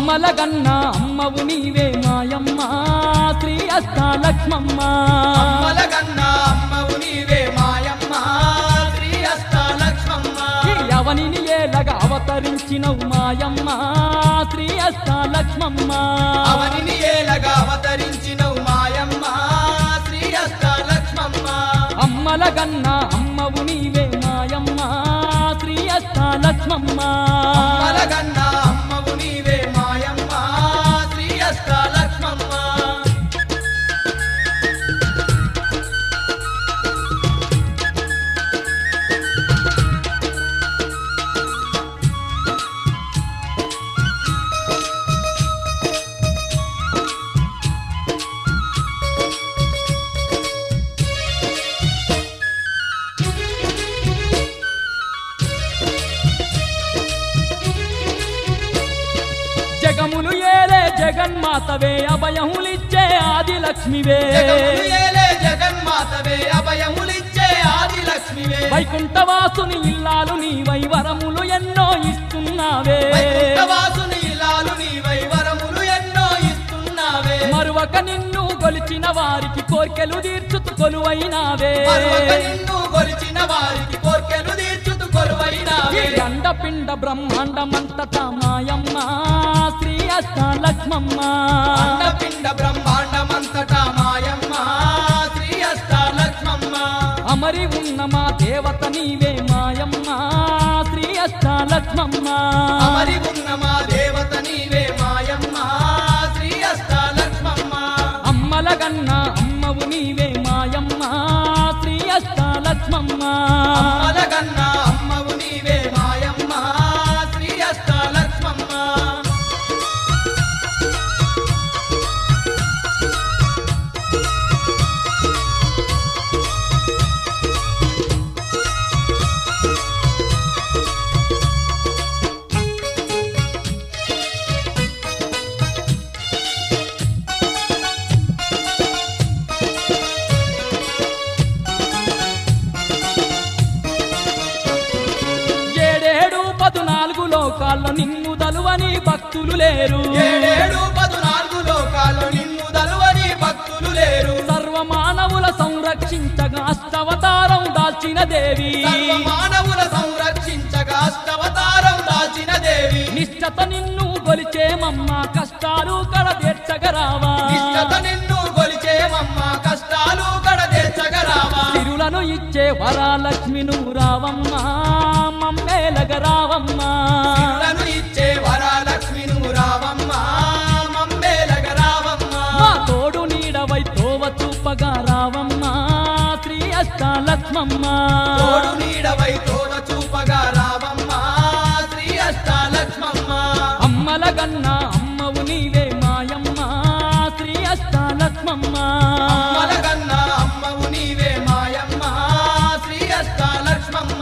అమ్మల గన్న అమ్మవు నీవే మాయమ్మ శ్రీ అష్టాలక్ష్మమ్మ అమ్మలగన్న అమ్మవు నీవే మాయమ్మ శ్రీ అష్టాలక్ష్మమ్మ ఈ అవనిని ఏలగా అవతరించినవు మాయమ్మ శ్రీ అష్టాలక్ష్మమ్మ అవనిని ఏలగా అవతరించినవు మాయమ్మ శ్రీ అష్టాలక్ష్మమ్మ అమ్మల గన్న అమ్మవు నీవే మాయమ్మ శ్రీ అష్టాలక్ష్మమ్మ అమ్మలగన్న అమ్మవు నీవే మాయమ్మ శ్రీ అష్టాలక్ష్మమ్మ జగములు ఏలే జగన్మాతవే అభయములిచ్చే ఆది లక్ష్మివే జగములు ఏలే జగన్మాతవే అభయములిచ్చే ఆది లక్ష్మివే వైకుంఠవాసుని ఇల్లాలు నీ వైవరములు ఎన్నో ఇస్తున్నావే వైకుంఠవాసుని ఇలాలు నీవై వరములు ఎన్నో ఇస్తున్నావే మరువక నిన్ను కొలిచిన వారికి కోర్కెలు తీర్చుతు కొలువైనావే మరొక నిన్ను కొలిచిన వారికి కోర్కెలు తీర్చుతు కొలువైనావే పిండ బ్రహ్మాండమంతటా మాయమ్మ శ్రీ అష్టాలక్ష్మమ్మ అండపిండ బ్రహ్మాండమంతటా మాయమ్మ శ్రీ అష్టాలక్ష్మమ్మ అమరి ఉన్న మా దేవత నీవే మాయమ్మ శ్రీ అష్టాలక్ష్మమ్మ అమరి ఉన్న మా దేవత నీవే మాయమ్మ శ్రీ అష్టాలక్ష్మమ్మ అమ్మల గన్న అమ్మవు నీవే మాయమ్మ శ్రీ అష్టాలక్ష్మమ్మ అమ్మలగన్న అమ్మవు నీవే మాయమ్మ శ్రీ అష్టాలక్ష్మమ్మ ఏడేడు పదునాలుగు లోకాల్లో నిన్ను దలువని భక్తులు లేరు ఏడేడు పదునాలుగు లోకాలు నిన్ను దలువని భక్తులు లేరు సర్వమానవుల సంరక్షించగా అష్టవతారం దాల్చిన దేవి సర్వ మానవుల సంరక్షించగా అష్టవతారం దాల్చిన దేవి నిష్టత నిన్ను గొలిచేమమ్మ కష్టాలు కడదీర్చగరావా నిష్టత నిన్ను కొలిచేమమ్మ కష్టాలు కడదేర్చగరావా తిరులను ఇచ్చే వరాలక్ష్మి నువ్వు రావమ్మ మమ్మేలగ రావమ్మ ఇళ్లను ఇచ్చే వరాలక్ష్మి నువ్వు రావమ్మ మమ్మేలగ రావమ్మ మా తోడు నీడవై తోవ చూపగా రావమ్మ శ్రీ అష్టాలక్ష్మమ్మ తోడు నీడవై తోడ చూపగా రావమ్మ శ్రీ అష్టాలక్ష్మమ్మ అమ్మల గన్న అమ్మవు నీవే మాయమ్మ శ్రీ అష్టాలక్ష్మమ్మ అమ్మలగన్న అమ్మవు నీవే మాయమ్మ శ్రీ అష్టాలక్ష్మమ్మ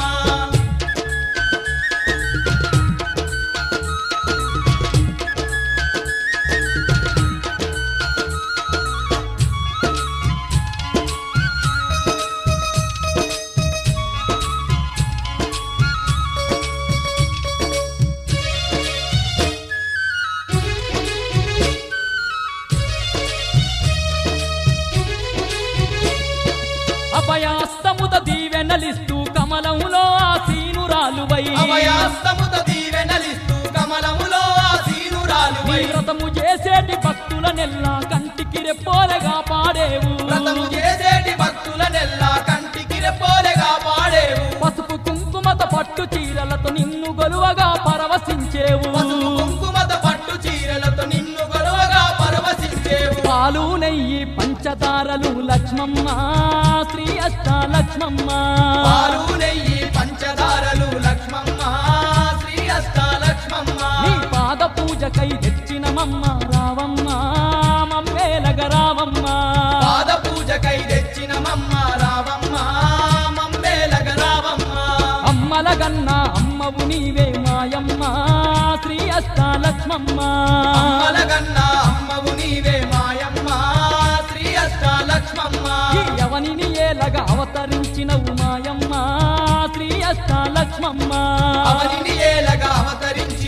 అభయాస్తముద దీవెనలిస్తూ కమలములో ఆసీనురాలువై అభయాస్తముత దీవెనలిస్తూ కమలములో ఆసీనురాలువై వ్రతము చేసేటి భక్తుల నెల్లా కంటికి రెప్పోలగా పాడేవు వ్రతము చేసేటి భక్తుల నెల్లా కంటికి రెప్పోలెగా పాడేవు పసుపు కుంకుమత పట్టు చీరలతో నిన్ను గొలువగా పరవశించేవు పసుపు కుంకుమత పట్టు చీరలతో నిన్ను గొడవగా పరవశించేవు పాలు నెయ్యి పంచదారలు లక్ష్మమ్మ శ్రీ అష్టాలక్ష్మమ్మ పాలు నెయ్యి పంచదారలు లక్ష్మమ్మ శ్రీ అష్టాలక్ష్మమ్మ నీ పాద పూజకై తెచ్చినమమ్మ రావమ్మ మమ్మేలగ రావమ్మ పాద పూజకై తెచ్చిన మమ్మ రావమ్మ మమ్మేలగ రావమ్మ అమ్మల గన్న అమ్మవు నీవే మాయమ్మ శ్రీ అష్టాలక్ష్మమ్మ అమ్మలగన్న అమ్మవు నీవే మాయమ్మ శ్రీ అష్టాలక్ష్మమ్మ ఈ యవనిని ఏలగా అవతరించినవు మాయమ్మ శ్రీ అష్టాలక్ష్మమ్మ అవనిని ఏలగా అవతరించి